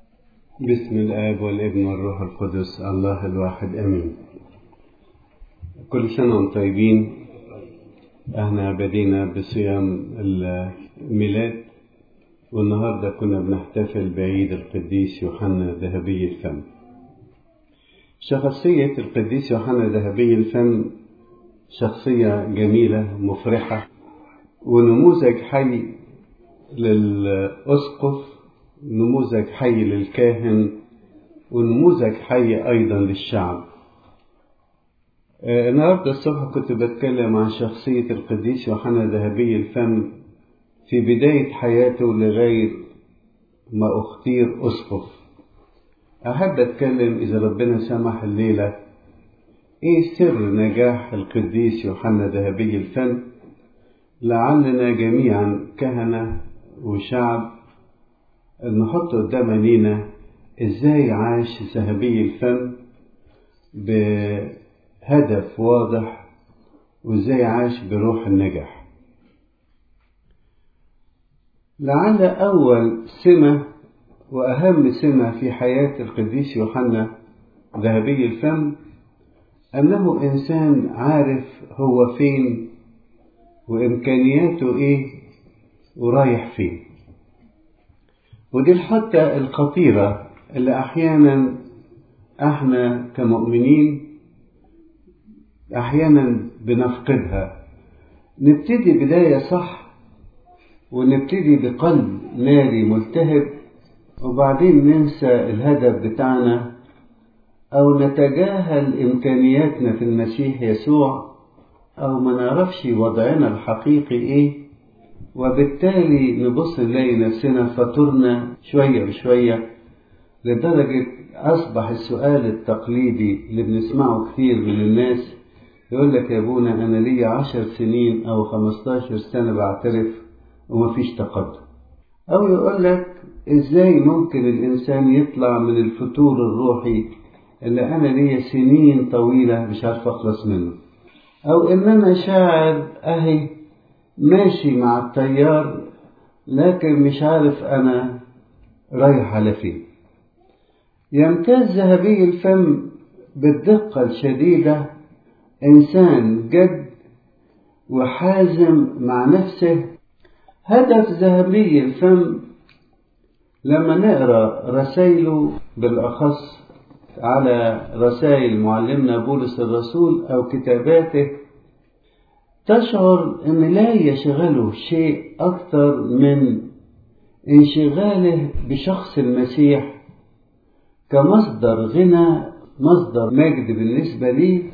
بسم الآب والابن والروح القدس الله الواحد أمين كل سنة وانتم طيبين احنا بدينا بصيام الميلاد والنهاردة كنا بنحتفل بعيد القديس يوحنا ذهبي الفم شخصية القديس يوحنا ذهبي الفم شخصية جميلة مفرحة ونموذج حي للأسقف نموذج حي للكاهن ونموذج حي أيضا للشعب النهاردة الصبح كنت بتكلم عن شخصية القديس يوحنا ذهبي الفم في بداية حياته لغاية ما اختير أسقف أحب أتكلم إذا ربنا سمح الليلة إيه سر نجاح القديس يوحنا ذهبي الفم لعلنا جميعا كهنة وشعب نحط قدام عينينا ازاي عاش ذهبي الفم بهدف واضح وازاي عاش بروح النجاح لعل اول سمه واهم سمه في حياه القديس يوحنا ذهبي الفم انه انسان عارف هو فين وامكانياته ايه ورايح فين ودي الحتة الخطيرة اللي أحيانا احنا كمؤمنين أحيانا بنفقدها نبتدي بداية صح ونبتدي بقلب ناري ملتهب وبعدين ننسى الهدف بتاعنا أو نتجاهل إمكانياتنا في المسيح يسوع أو ما نعرفش وضعنا الحقيقي إيه وبالتالي نبص نلاقي نفسنا فطرنا شوية بشوية لدرجة أصبح السؤال التقليدي اللي بنسمعه كتير من الناس يقول لك يا ابونا أنا ليا عشر سنين أو خمستاشر سنة بعترف ومفيش تقدم أو يقول لك إزاي ممكن الإنسان يطلع من الفتور الروحي اللي أنا ليا سنين طويلة مش عارف أخلص منه أو إن أنا شاعر أهي ماشي مع التيار لكن مش عارف أنا رايح على فين يمتاز ذهبي الفم بالدقة الشديدة إنسان جد وحازم مع نفسه هدف ذهبي الفم لما نقرا رسائله بالأخص على رسائل معلمنا بولس الرسول أو كتاباته تشعر أن لا يشغله شيء أكثر من انشغاله بشخص المسيح كمصدر غنى مصدر مجد بالنسبة لي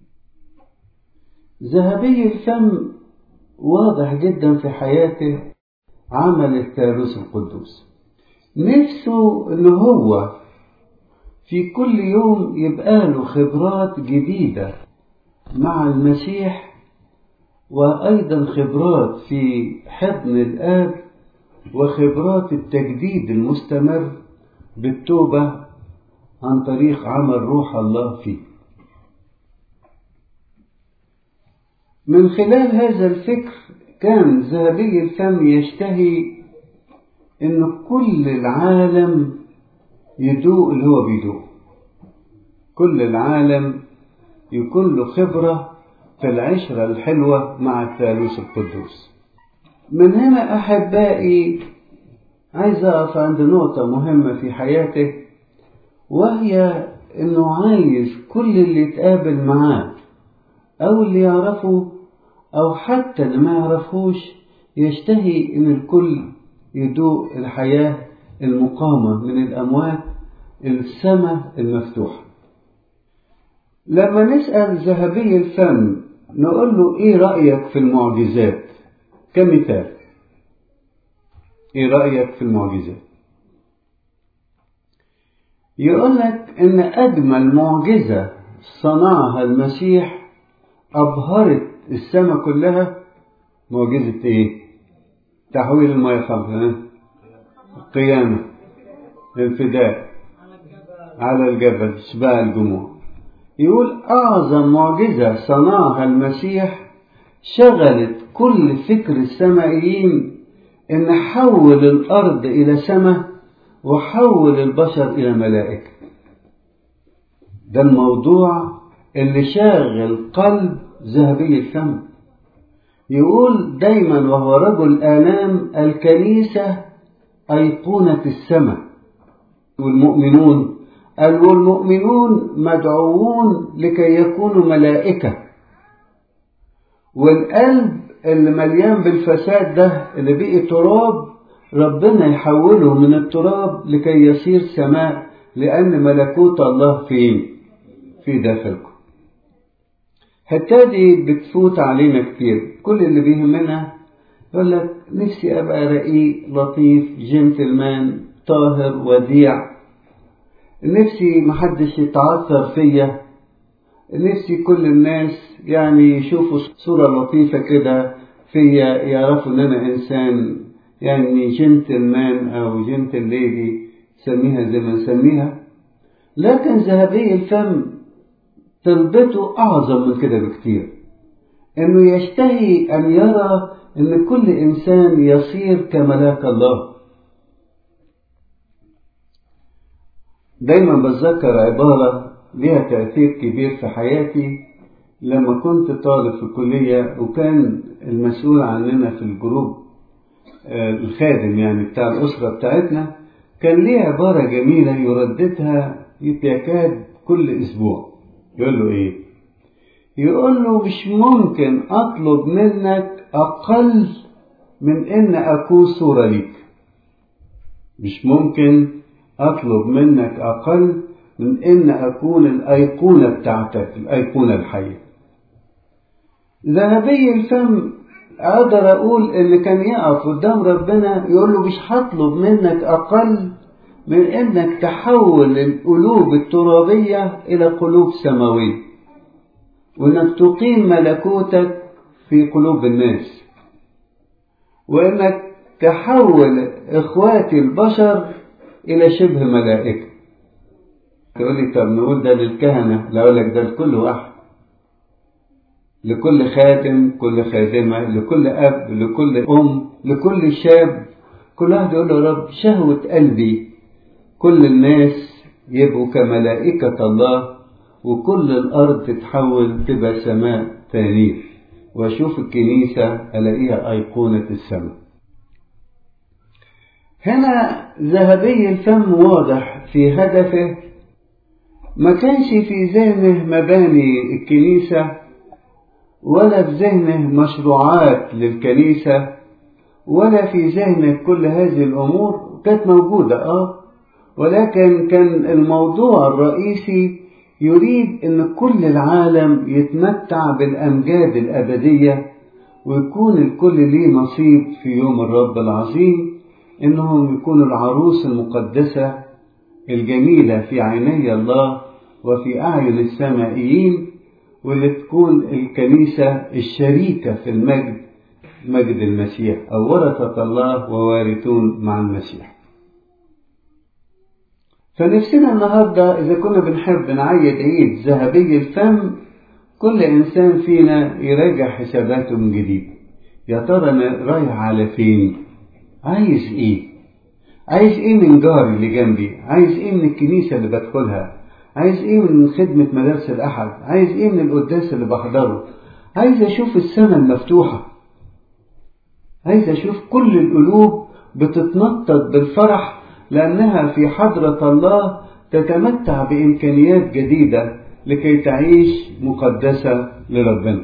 ذهبي الفم واضح جدا في حياته عمل الثالوث القدوس نفسه ان هو في كل يوم يبقى له خبرات جديدة مع المسيح وأيضا خبرات في حضن الآب وخبرات التجديد المستمر بالتوبة عن طريق عمل روح الله فيه من خلال هذا الفكر كان ذهبي الفم يشتهي ان كل العالم يدوق اللي هو بيدوق كل العالم يكون له خبره في العشرة الحلوة مع الثالوث القدوس من هنا أحبائي عايز أقف عند نقطة مهمة في حياته وهي إنه عايز كل اللي يتقابل معاه أو اللي يعرفه أو حتى اللي ما يعرفوش يشتهي إن الكل يدوق الحياة المقامة من الأموات السماء المفتوحة لما نسأل ذهبي الفم نقول له ايه رأيك في المعجزات كمثال ايه رأيك في المعجزات يقول لك ان اجمل معجزة صنعها المسيح ابهرت السماء كلها معجزة ايه تحويل المياه خمسة القيامة الفداء على الجبل اشباع الجموع يقول أعظم معجزة صنعها المسيح شغلت كل فكر السمائيين إن حول الأرض إلى سماء وحول البشر إلى ملائكة ده الموضوع اللي شاغل قلب ذهبي الفم يقول دايما وهو رجل آلام الكنيسة أيقونة السماء والمؤمنون قال والمؤمنون مدعوون لكي يكونوا ملائكة والقلب اللي مليان بالفساد ده اللي بقي تراب ربنا يحوله من التراب لكي يصير سماء لأن ملكوت الله فين؟ في داخلكم. الحتة دي بتفوت علينا كتير، كل اللي بيهمنا يقول لك نفسي أبقى رقيق لطيف جنتلمان طاهر وديع نفسي محدش يتعثر فيا نفسي كل الناس يعني يشوفوا صورة لطيفة كده فيا يعرفوا ان انا انسان يعني جنتلمان او جنتل ليدي سميها زي ما نسميها لكن ذهبي الفم طلبته اعظم من كده بكتير انه يشتهي ان يرى ان كل انسان يصير كملاك الله دايما بتذكر عبارة لها تأثير كبير في حياتي لما كنت طالب في الكلية وكان المسؤول عننا في الجروب الخادم يعني بتاع الأسرة بتاعتنا كان ليه عبارة جميلة يرددها يتكاد كل أسبوع يقول له إيه؟ يقول له مش ممكن أطلب منك أقل من إن أكون صورة ليك مش ممكن أطلب منك أقل من إن أكون الأيقونة بتاعتك الأيقونة الحية ذهبي الفم أقدر أقول اللي كان يقف قدام ربنا يقول له مش هطلب منك أقل من إنك تحول القلوب الترابية إلى قلوب سماوية وإنك تقيم ملكوتك في قلوب الناس وإنك تحول إخواتي البشر إلى شبه ملائكة تقول لي طب نقول ده للكهنة لا أقول لك ده لكل واحد لكل خادم كل خادمة لكل أب لكل أم لكل شاب كل واحد يقول له يا رب شهوة قلبي كل الناس يبقوا كملائكة الله وكل الأرض تتحول تبقى سماء تانير وأشوف الكنيسة ألاقيها أيقونة السماء هنا ذهبي الفم واضح في هدفه ما كانش في ذهنه مباني الكنيسة ولا في ذهنه مشروعات للكنيسة ولا في ذهنه كل هذه الأمور كانت موجودة آه ولكن كان الموضوع الرئيسي يريد أن كل العالم يتمتع بالأمجاد الأبدية ويكون الكل ليه نصيب في يوم الرب العظيم إنهم يكونوا العروس المقدسة الجميلة في عيني الله وفي أعين السمائيين واللي تكون الكنيسة الشريكة في المجد مجد المسيح أو ورثة الله ووارثون مع المسيح فنفسنا النهاردة إذا كنا بنحب نعيد عيد ذهبي الفم كل إنسان فينا يراجع حساباته من جديد يا ترى أنا رايح على فين عايز إيه عايز إيه من جاري اللي جنبي عايز إيه من الكنيسة اللي بدخلها عايز إيه من خدمة مدارس الأحد عايز إيه من القداس اللي بحضره عايز أشوف السماء المفتوحة عايز أشوف كل القلوب بتتنطط بالفرح لأنها في حضرة الله تتمتع بإمكانيات جديدة لكي تعيش مقدسة لربنا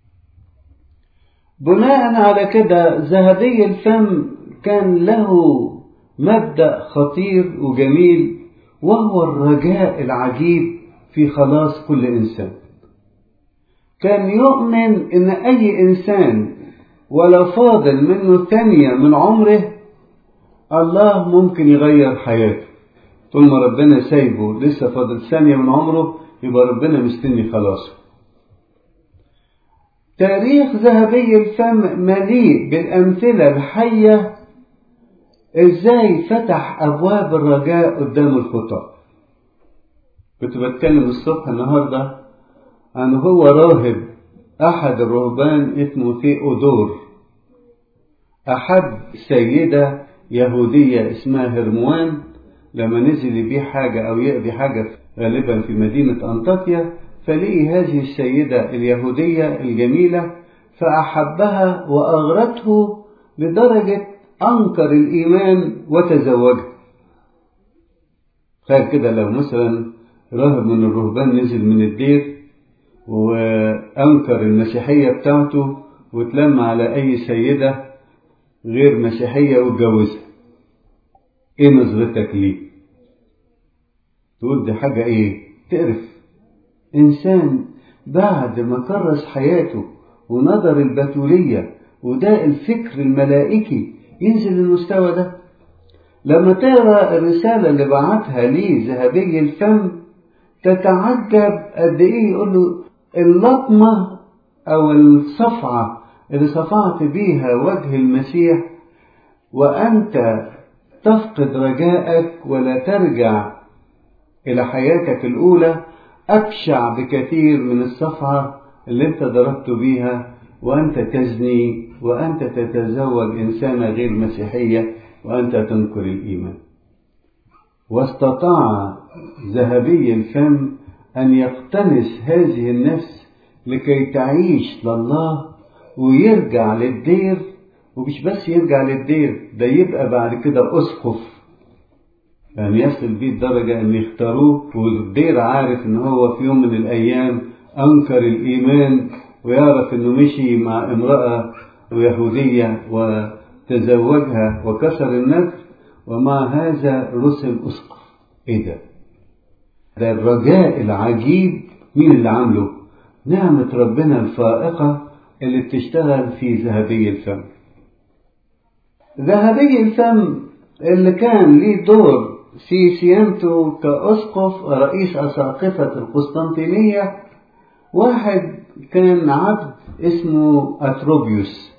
بناء على كده ذهبي الفم كان له مبدأ خطير وجميل وهو الرجاء العجيب في خلاص كل إنسان كان يؤمن إن أي إنسان ولا فاضل منه ثانية من عمره الله ممكن يغير حياته طول ما ربنا سايبه لسه فاضل ثانية من عمره يبقى ربنا مستني خلاصه تاريخ ذهبي الفم مليء بالأمثلة الحية ازاي فتح أبواب الرجاء قدام الخطاة كنت بتكلم الصبح النهاردة عن هو راهب أحد الرهبان اسمه ثيودور أحب سيدة يهودية اسمها هرموان لما نزل يبيع حاجة أو يقضي حاجة غالبا في مدينة أنطاكيا فلقي هذه السيدة اليهودية الجميلة فأحبها وأغرته لدرجة أنكر الإيمان وتزوجها تخيل كده لو مثلا راهب من الرهبان نزل من الدير وأنكر المسيحية بتاعته وتلم على أي سيدة غير مسيحية واتجوزها إيه نظرتك ليه؟ تقول دي حاجة إيه؟ تقرف إنسان بعد ما كرس حياته ونظر البتولية وده الفكر الملائكي ينزل للمستوى ده لما تقرا الرسالة اللي بعتها ليه ذهبي الفم تتعجب قد ايه يقول له اللطمة او الصفعة اللي صفعت بيها وجه المسيح وانت تفقد رجائك ولا ترجع الى حياتك الاولى ابشع بكثير من الصفعة اللي انت ضربت بيها وانت تزني وانت تتزوج انسانة غير مسيحية وأنت تنكر الإيمان واستطاع ذهبي الفم أن يقتنس هذه النفس لكي تعيش لله ويرجع للدير ومش بس يرجع للدير ده يبقى بعد كده أسقف يعني يصل بيه الدرجة أن يختاروه والدير عارف أن هو في يوم من الأيام أنكر الإيمان ويعرف أنه مشي مع امرأة يهودية و تزوجها وكسر النذر ومع هذا رسل أسقف إيه ده؟ ده الرجاء العجيب مين اللي عامله؟ نعمة ربنا الفائقة اللي بتشتغل في ذهبي الفم ذهبي الفم اللي كان ليه دور في سيانته كأسقف رئيس أساقفة القسطنطينية واحد كان عبد اسمه أتروبيوس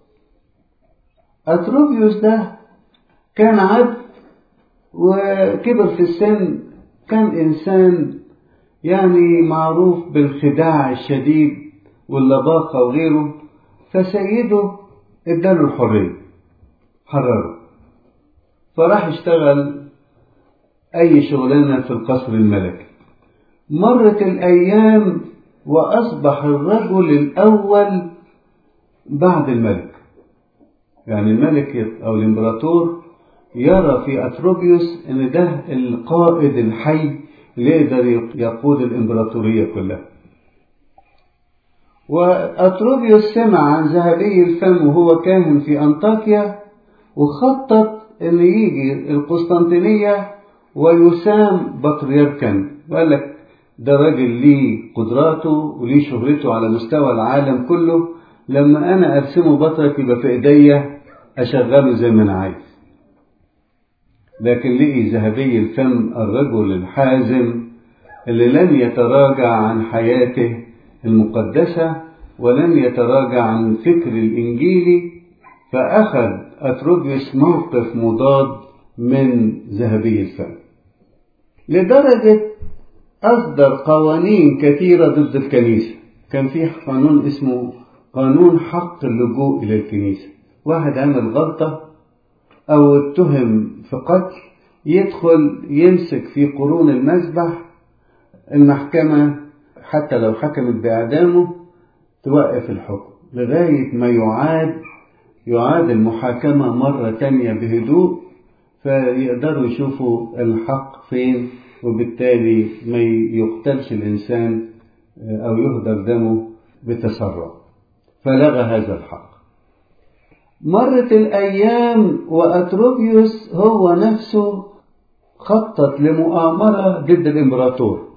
أتروبيوس ده كان عبد وكبر في السن كان إنسان يعني معروف بالخداع الشديد واللباقة وغيره فسيده اداله الحرية حرره فراح اشتغل أي شغلانة في القصر الملكي مرت الأيام وأصبح الرجل الأول بعد الملك يعني الملك أو الإمبراطور يرى في أتروبيوس إن ده القائد الحي اللي يقدر يقود الإمبراطورية كلها وأتروبيوس سمع عن ذهبي الفم وهو كاهن في أنطاكيا وخطط إن يجي القسطنطينية ويسام بطريركا وقال لك ده راجل ليه قدراته وليه شهرته على مستوى العالم كله لما أنا أرسمه بطرك يبقى في إيديا أشغله زي ما أنا عايز لكن لقي ذهبي الفم الرجل الحازم اللي لن يتراجع عن حياته المقدسة ولن يتراجع عن فكر الإنجيلي فأخذ أتروبيوس موقف مضاد من ذهبي الفم لدرجة أصدر قوانين كثيرة ضد الكنيسة كان في قانون اسمه قانون حق اللجوء إلى الكنيسة واحد عمل غلطة أو اتهم في قتل يدخل يمسك في قرون المذبح المحكمة حتى لو حكمت بإعدامه توقف الحكم لغاية ما يعاد يعاد المحاكمة مرة تانية بهدوء فيقدروا يشوفوا الحق فين وبالتالي ما يقتلش الإنسان أو يهدر دمه بتسرع فلغى هذا الحق مرت الأيام وأتروبيوس هو نفسه خطط لمؤامرة ضد الإمبراطور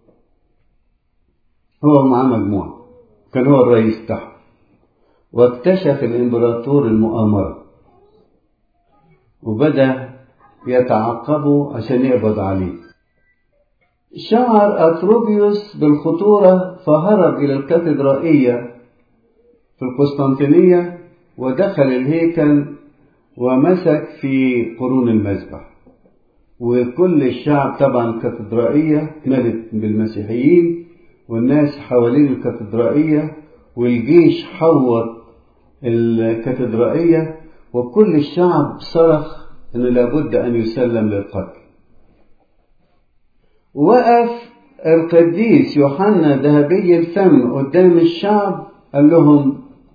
هو معاه مجموعة كان هو الرئيس بتاعه واكتشف الإمبراطور المؤامرة وبدأ يتعقبه عشان يقبض عليه شعر أتروبيوس بالخطورة فهرب إلى الكاتدرائية في القسطنطينية ودخل الهيكل ومسك في قرون المذبح وكل الشعب طبعا الكاتدرائية ملت بالمسيحيين والناس حوالين الكاتدرائية والجيش حوط الكاتدرائية وكل الشعب صرخ أنه لابد أن يسلم للقتل وقف القديس يوحنا ذهبي الفم قدام الشعب قال لهم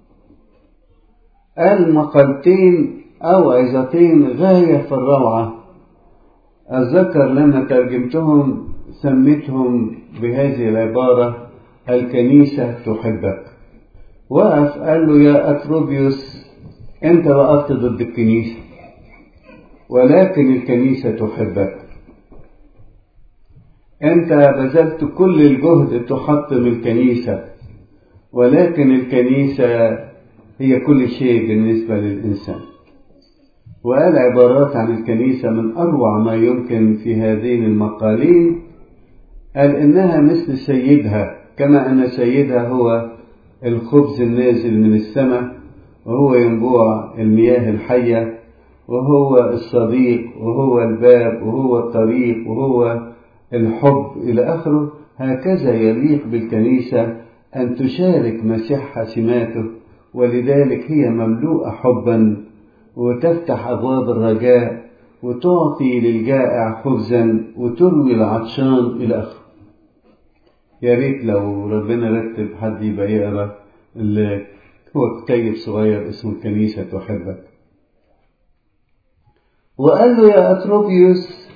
قال مقالتين أو عظتين غاية في الروعة أتذكر لما ترجمتهم سميتهم بهذه العبارة الكنيسة تحبك وقف قال له يا أتروبيوس أنت وقفت ضد الكنيسة ولكن الكنيسة تحبك أنت بذلت كل الجهد تحطم الكنيسة ولكن الكنيسة هي كل شيء بالنسبة للإنسان وقال عبارات عن الكنيسة من أروع ما يمكن في هذين المقالين قال إنها مثل سيدها كما أن سيدها هو الخبز النازل من السماء وهو ينبوع المياه الحية وهو الصديق وهو الباب وهو الطريق وهو الحب إلى آخره هكذا يليق بالكنيسة أن تشارك مسيحها سماته ولذلك هي مملوءة حبا وتفتح أبواب الرجاء وتعطي للجائع خبزا وتروي العطشان إلى آخره يا ريت لو ربنا رتب حد يبقى يقرا اللي هو كتيب صغير اسمه الكنيسة تحبك وقال له يا أتروبيوس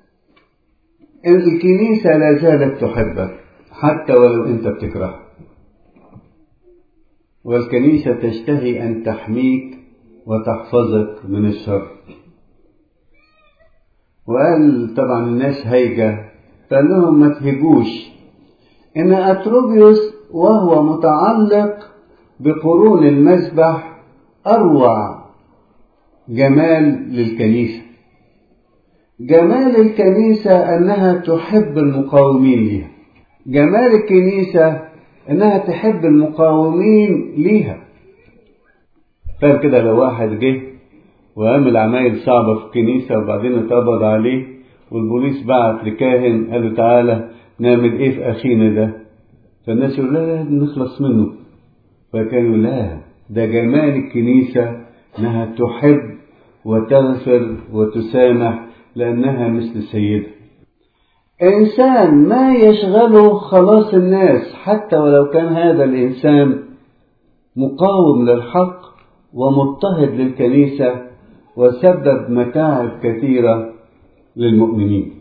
الكنيسة لا زالت تحبك حتى ولو أنت بتكرهها والكنيسة تشتهي أن تحميك وتحفظك من الشر وقال طبعا الناس هيجة فقال لهم ما تهجوش إن أتروبيوس وهو متعلق بقرون المسبح أروع جمال للكنيسة جمال الكنيسة أنها تحب المقاومين ليها جمال الكنيسة أنها تحب المقاومين ليها فاهم كده لو واحد جه وعمل عمايل صعبة في الكنيسة وبعدين اتقبض عليه والبوليس بعت لكاهن قال له تعالى نعمل ايه في اخينا ده فالناس يقول لا لا نخلص منه فكان يقول لا ده جمال الكنيسة انها تحب وتغفر وتسامح لانها مثل سيدها انسان ما يشغله خلاص الناس حتى ولو كان هذا الانسان مقاوم للحق ومضطهد للكنيسة وسبب متاعب كثيرة للمؤمنين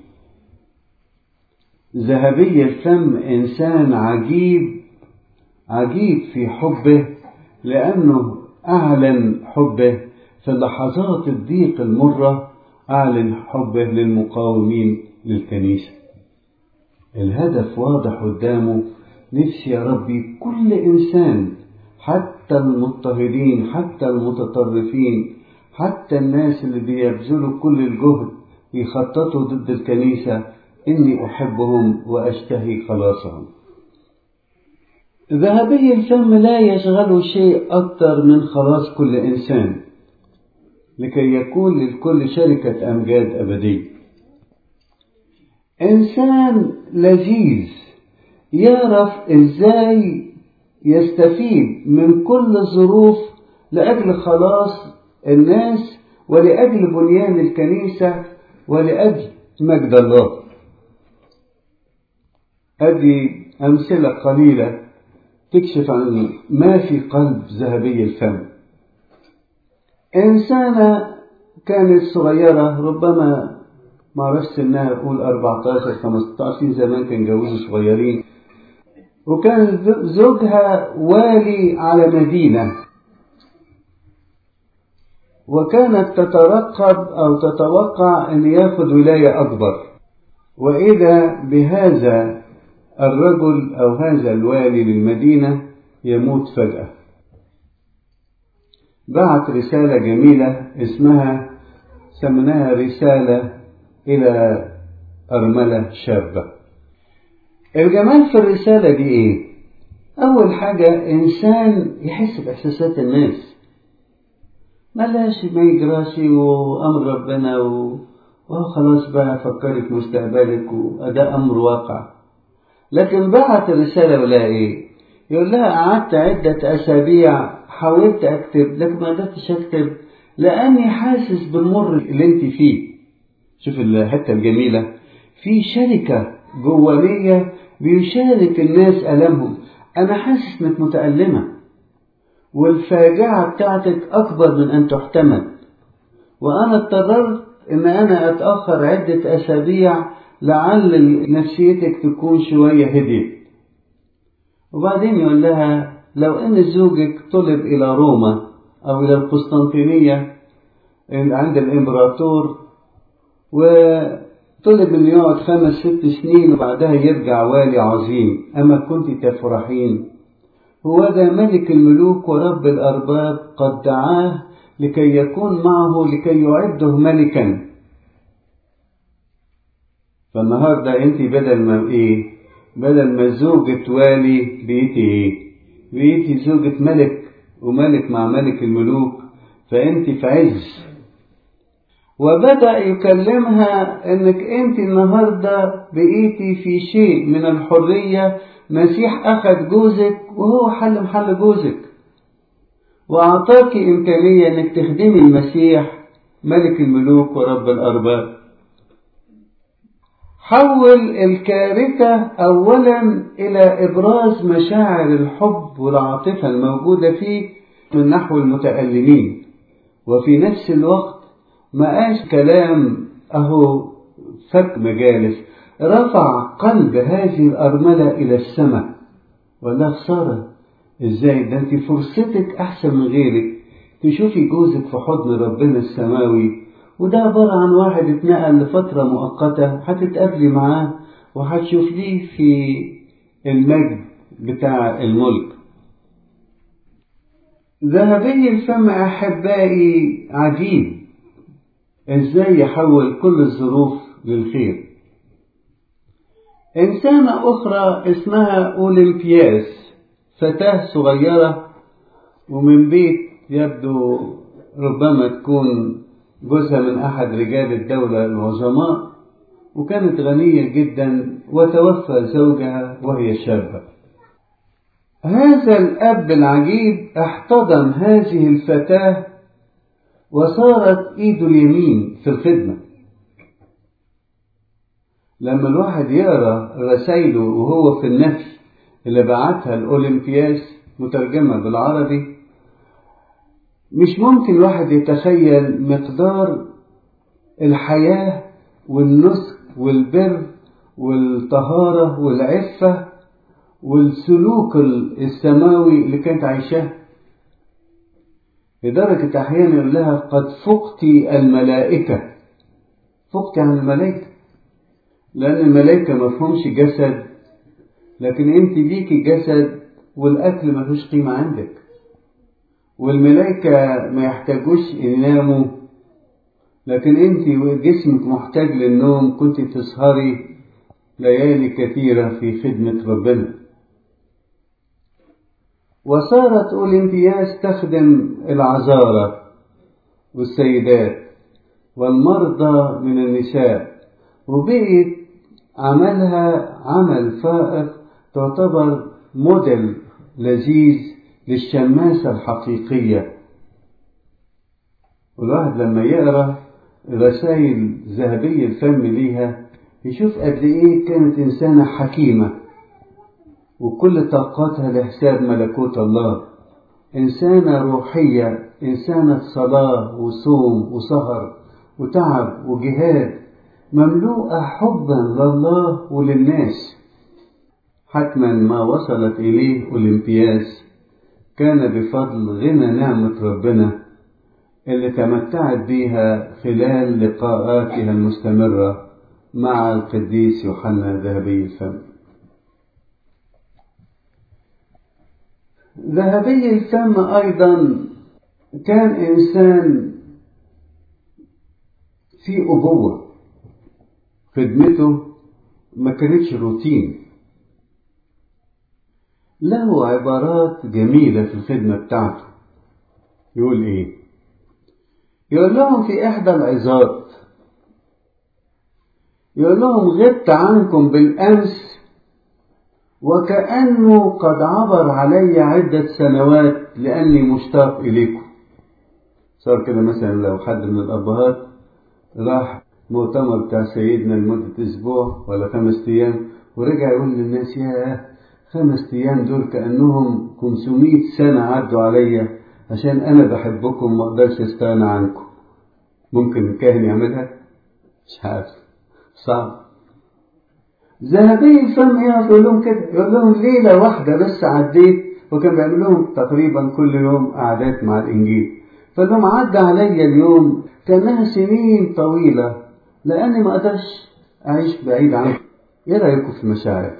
ذهبي الفم إنسان عجيب عجيب في حبه لأنه أعلن حبه في لحظات الضيق المرة أعلن حبه للمقاومين للكنيسة الهدف واضح قدامه نفسي يا ربي كل إنسان حتى المضطهدين حتى المتطرفين حتى الناس اللي بيبذلوا كل الجهد يخططوا ضد الكنيسة إني أحبهم وأشتهي خلاصهم ذهبي الفم لا يشغله شيء أكثر من خلاص كل إنسان لكي يكون للكل شركة أمجاد أبدية إنسان لذيذ يعرف إزاي يستفيد من كل الظروف لأجل خلاص الناس ولأجل بنيان الكنيسة ولأجل مجد الله أدي أمثلة قليلة تكشف عن ما في قلب ذهبي الفم إنسانة كانت صغيرة ربما ما عرفش سنها أقول 14 15 زمان كان جوزوا صغيرين وكان زوجها والي على مدينة وكانت تترقب أو تتوقع أن ياخذ ولاية أكبر وإذا بهذا الرجل أو هذا الوالي للمدينة يموت فجأة بعت رسالة جميلة اسمها سمناها رسالة إلى أرملة شابة الجمال في الرسالة دي إيه؟ أول حاجة إنسان يحس بإحساسات الناس ملاش ما يجراش وأمر ربنا و... وخلاص بقى فكري في مستقبلك وده أمر واقع لكن بعت الرسالة ولا إيه؟ يقول لها قعدت عدة أسابيع حاولت أكتب لكن ما قدرتش أكتب لأني حاسس بالمر اللي أنت فيه شوف الحتة الجميلة في شركة جوانية بيشارك الناس ألمهم أنا حاسس إنك متألمة والفاجعة بتاعتك أكبر من أن تحتمل وأنا اضطررت إن أنا أتأخر عدة أسابيع لعل نفسيتك تكون شوية هديت وبعدين يقول لها لو أن زوجك طلب إلى روما أو إلى القسطنطينية عند الإمبراطور وطلب أن يقعد خمس ست سنين وبعدها يرجع والي عظيم أما كنت تفرحين هو ذا ملك الملوك ورب الأرباب قد دعاه لكي يكون معه لكي يعده ملكا فالنهاردة انت بدل ما ايه بدل ما زوجة والي بقيتي ايه بقيتي زوجة ملك وملك مع ملك الملوك فانت في عز وبدأ يكلمها انك انت النهاردة بقيتي في شيء من الحرية مسيح اخذ جوزك وهو حل محل جوزك وأعطاك إمكانية إنك تخدمي المسيح ملك الملوك ورب الأرباب. حول الكارثة أولا إلى إبراز مشاعر الحب والعاطفة الموجودة فيه من نحو المتألمين وفي نفس الوقت ما قاش كلام أهو فك مجالس رفع قلب هذه الأرملة إلى السماء ولا خسارة ازاي ده انت فرصتك احسن من غيرك تشوفي جوزك في حضن ربنا السماوي وده عبارة عن واحد اتنقل لفترة مؤقتة هتتقابلي معاه وهتشوفيه في المجد بتاع الملك ذهبي الفم أحبائي عجيب ازاي يحول كل الظروف للخير إنسانة أخرى اسمها أولمبياس فتاة صغيرة ومن بيت يبدو ربما تكون جوزها من أحد رجال الدولة العظماء وكانت غنية جدا وتوفى زوجها وهي شابة هذا الأب العجيب احتضن هذه الفتاة وصارت إيده اليمين في الخدمة لما الواحد يقرأ رسائله وهو في النفي اللي بعتها الأولمبياس مترجمة بالعربي مش ممكن الواحد يتخيل مقدار الحياة والنسك والبر والطهارة والعفة والسلوك السماوي اللي كانت عايشاه لدرجة أحيانا يقول لها قد فقت الملائكة فقت عن الملائكة لأن الملائكة ما فهمش جسد لكن أنت ليكي جسد والأكل ملوش قيمة عندك والملائكة ما يحتاجوش يناموا لكن أنت جسمك محتاج للنوم كنت تسهري ليالي كثيرة في خدمة ربنا وصارت أولمبياس تخدم العذارى والسيدات والمرضى من النساء وبقيت عملها عمل فائق تعتبر موديل لذيذ للشماسة الحقيقية والواحد لما يقرأ رسائل ذهبية الفم ليها يشوف قد إيه كانت إنسانة حكيمة وكل طاقتها لحساب ملكوت الله إنسانة روحية إنسانة صلاة وصوم وسهر وتعب وجهاد مملوءة حبا لله وللناس حتما ما وصلت إليه أولمبياس كان بفضل غنى نعمة ربنا اللي تمتعت بيها خلال لقاءاتها المستمرة مع القديس يوحنا ذهبي الفم ذهبي الفم أيضا كان إنسان في أبوة خدمته ما كانتش روتين له عبارات جميلة في الخدمة بتاعته يقول إيه يقول لهم في إحدى العظات يقول لهم غبت عنكم بالأمس وكأنه قد عبر علي عدة سنوات لأني مشتاق إليكم صار كده مثلا لو حد من الأبهات راح المؤتمر بتاع سيدنا لمدة أسبوع ولا خمس أيام ورجع يقول للناس يا خمس أيام دول كأنهم 500 سنة عدوا عليا عشان أنا بحبكم ما أقدرش أستغنى عنكم ممكن الكاهن يعملها؟ مش عارف صعب ذهبي الفم يقف يقول لهم كده يقول لهم ليلة واحدة بس عديت وكان بيعمل لهم تقريبا كل يوم قعدات مع الإنجيل فقال لهم عدى عليا اليوم كأنها سنين طويلة لأني ما أقدرش أعيش بعيد عنكم إيه رأيكم في المشاعر؟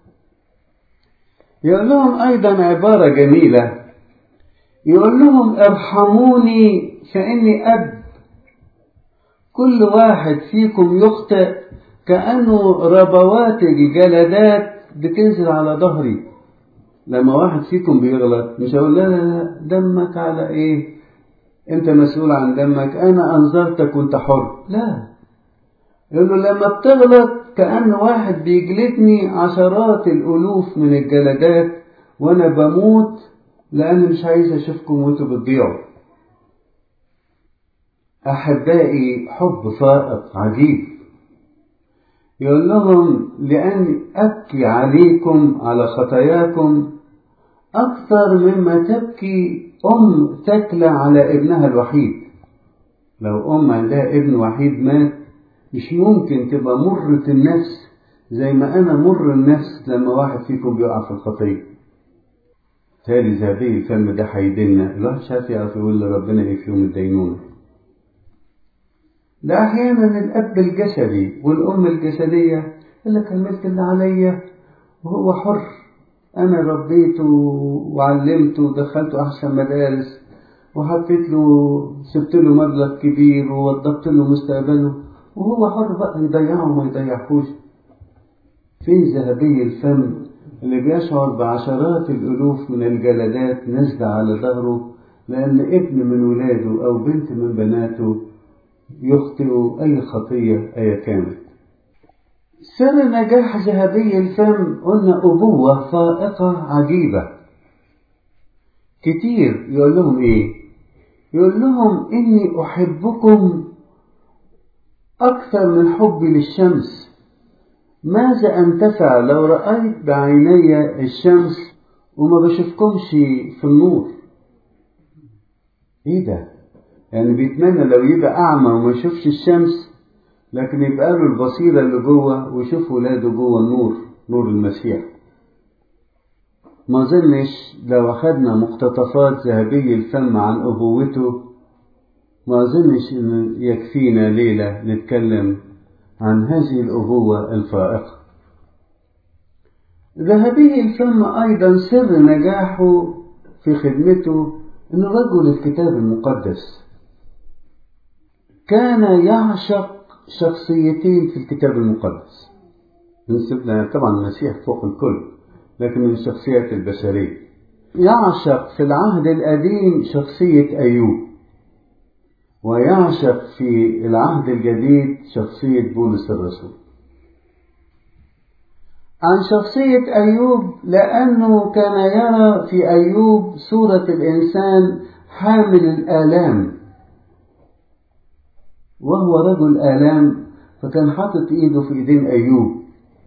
يقول لهم أيضا عبارة جميلة يقول لهم ارحموني فإني أب كل واحد فيكم يخطئ كأنه ربوات الجلدات بتنزل على ظهري لما واحد فيكم بيغلط مش هقول لا لا لا دمك على ايه انت مسؤول عن دمك انا انظرتك وانت حر لا يقول له لما بتغلط كأن واحد بيجلدني عشرات الألوف من الجلدات وأنا بموت لأني مش عايز أشوفكم وأنتوا بتضيعوا أحبائي حب فائق عجيب يقول لهم لأني أبكي عليكم على خطاياكم أكثر مما تبكي أم تكلى على ابنها الوحيد لو أم عندها ابن وحيد مات مش ممكن تبقى مرة النفس زي ما أنا مر النفس لما واحد فيكم بيقع في الخطية تالي ذهبي الفم ده هيدلنا الواحد مش عارف يعرف يقول لربنا ايه في يوم الدينونة ده أحيانا الأب الجسدي والأم الجسدية يقول لك عملت اللي عليا وهو حر أنا ربيته وعلمته ودخلته أحسن مدارس وحطيت له سبت له مبلغ كبير ووضبت له مستقبله وهو حر بقى يضيعه وما يضيعهوش فين ذهبي الفم اللي بيشعر بعشرات الألوف من الجلدات نازلة على ظهره لأن ابن من ولاده أو بنت من بناته يخطئ أي خطية أي كانت سر نجاح ذهبي الفم قلنا أبوة فائقة عجيبة كتير يقول لهم إيه يقول لهم إني أحبكم أكثر من حبي للشمس ماذا أنتفع لو رأيت بعيني الشمس وما بشوفكمش في النور إيه ده يعني بيتمنى لو يبقى أعمى وما يشوفش الشمس لكن يبقى له البصيرة اللي جوه ويشوف ولاده جوه النور نور المسيح ما ظنش لو أخدنا مقتطفات ذهبي الفم عن أبوته ما أظنش إن يكفينا ليلة نتكلم عن هذه الأبوة الفائقة ذهبي الفم أيضا سر نجاحه في خدمته إنه رجل الكتاب المقدس كان يعشق شخصيتين في الكتاب المقدس طبعا المسيح فوق الكل لكن من الشخصيات البشرية يعشق في العهد القديم شخصية أيوب ويعشق في العهد الجديد شخصية بولس الرسول عن شخصية أيوب لأنه كان يرى في أيوب صورة الإنسان حامل الآلام وهو رجل آلام فكان حاطط إيده في إيدين أيوب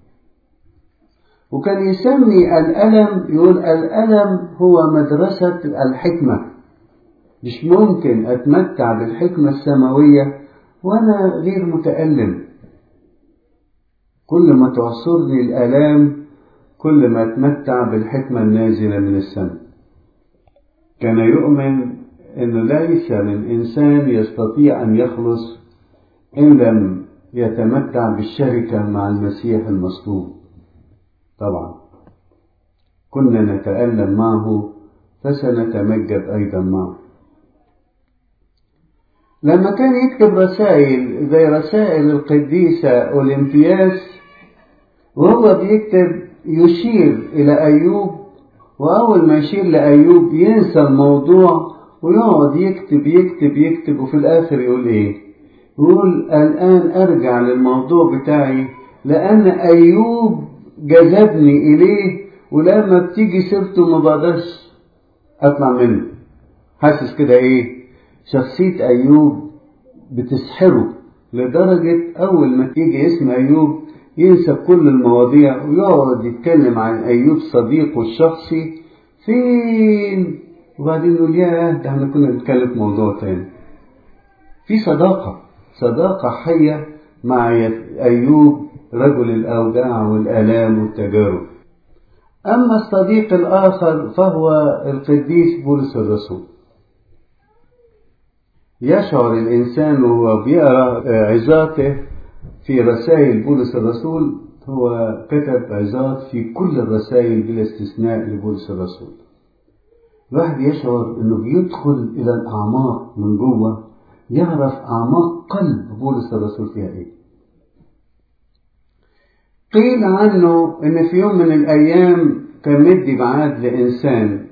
وكان يسمي الألم يقول الألم هو مدرسة الحكمة مش ممكن أتمتع بالحكمة السماوية وأنا غير متألم كل ما تعصرني الآلام كل ما أتمتع بالحكمة النازلة من السماء كان يؤمن أنه ليس من إنسان يستطيع أن يخلص إن لم يتمتع بالشركة مع المسيح المصلوب طبعا كنا نتألم معه فسنتمجد أيضا معه لما كان يكتب رسائل زي رسائل القديسة أولمبياس وهو بيكتب يشير إلى أيوب وأول ما يشير لأيوب ينسى الموضوع ويقعد يكتب يكتب يكتب وفي الآخر يقول إيه؟ يقول الآن أرجع للموضوع بتاعي لأن أيوب جذبني إليه ولما بتيجي سيرته ما بقدرش أطلع منه حاسس كده إيه؟ شخصية أيوب بتسحره لدرجة أول ما تيجي اسم أيوب ينسى كل المواضيع ويقعد يتكلم عن أيوب صديقه الشخصي فين وبعدين يقول ياه ده احنا كنا بنتكلم في موضوع تاني في صداقة صداقة حية مع أيوب رجل الأوجاع والآلام والتجارب أما الصديق الآخر فهو القديس بولس الرسول يشعر الإنسان وهو بيقرأ عظاته في رسائل بولس الرسول هو كتب عظات في كل الرسائل بلا استثناء لبولس الرسول الواحد يشعر انه بيدخل الى الاعماق من جوه يعرف اعماق قلب بولس الرسول فيها ايه قيل عنه ان في يوم من الايام كان مدي ميعاد لانسان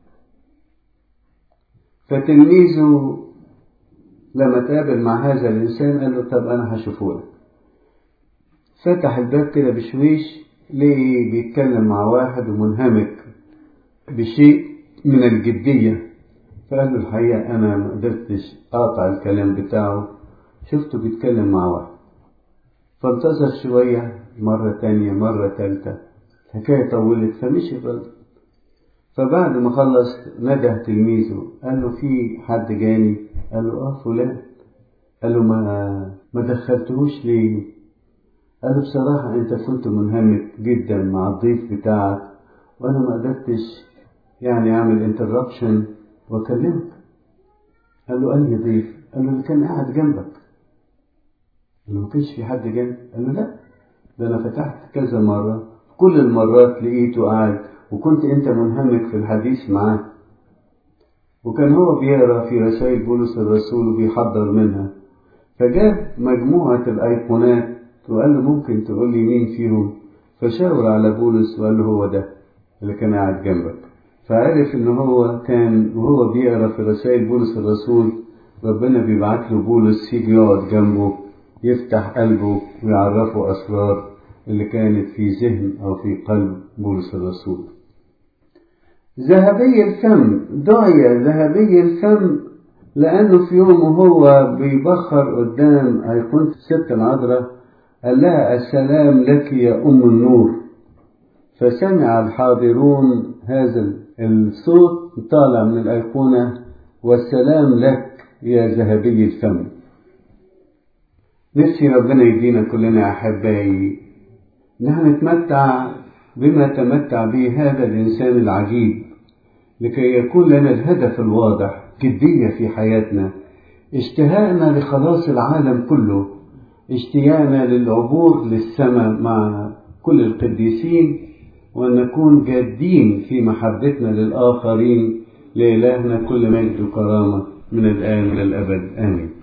فتلميذه لما تقابل مع هذا الانسان قال له طب انا هشوفه لك فتح الباب كده بشويش ليه بيتكلم مع واحد ومنهمك بشيء من الجدية فقال له الحقيقة أنا ما قدرتش أقطع الكلام بتاعه شفته بيتكلم مع واحد فانتظر شوية مرة تانية مرة تالتة الحكاية طولت فمشي الراجل فبعد ما خلص نده تلميذه قال له في حد جاني قال له اه فلان قال له ما ما دخلتهوش ليه قال له بصراحة انت كنت منهمك جدا مع الضيف بتاعك وانا ما قدرتش يعني اعمل انتربشن واكلمك قال له انهي ضيف قال له اللي كان قاعد جنبك قال له ما كانش في حد جنبي قال له لا ده انا فتحت كذا مرة كل المرات لقيته قاعد وكنت انت منهمك في الحديث معاه وكان هو بيقرا في رسائل بولس الرسول وبيحضر منها فجاب مجموعة الأيقونات وقال له ممكن تقول لي مين فيهم فشاور على بولس وقال له هو ده اللي كان قاعد جنبك فعرف ان هو كان وهو بيقرا في رسائل بولس الرسول ربنا بيبعت له بولس يجي يقعد جنبه يفتح قلبه ويعرفه اسرار اللي كانت في ذهن او في قلب بولس الرسول ذهبي الفم دعي ذهبي الفم لأنه في يوم وهو بيبخر قدام أيقونة الست العذراء قال لها السلام لك يا أم النور فسمع الحاضرون هذا الصوت طالع من الأيقونة والسلام لك يا ذهبي الفم نفسي ربنا يدينا كلنا أحبائي نحن نتمتع بما تمتع به هذا الإنسان العجيب لكي يكون لنا الهدف الواضح جدية في حياتنا اشتهاءنا لخلاص العالم كله اشتياقنا للعبور للسماء مع كل القديسين وأن نكون جادين في محبتنا للآخرين لإلهنا كل مجد وكرامة من الآن إلى الأبد آمين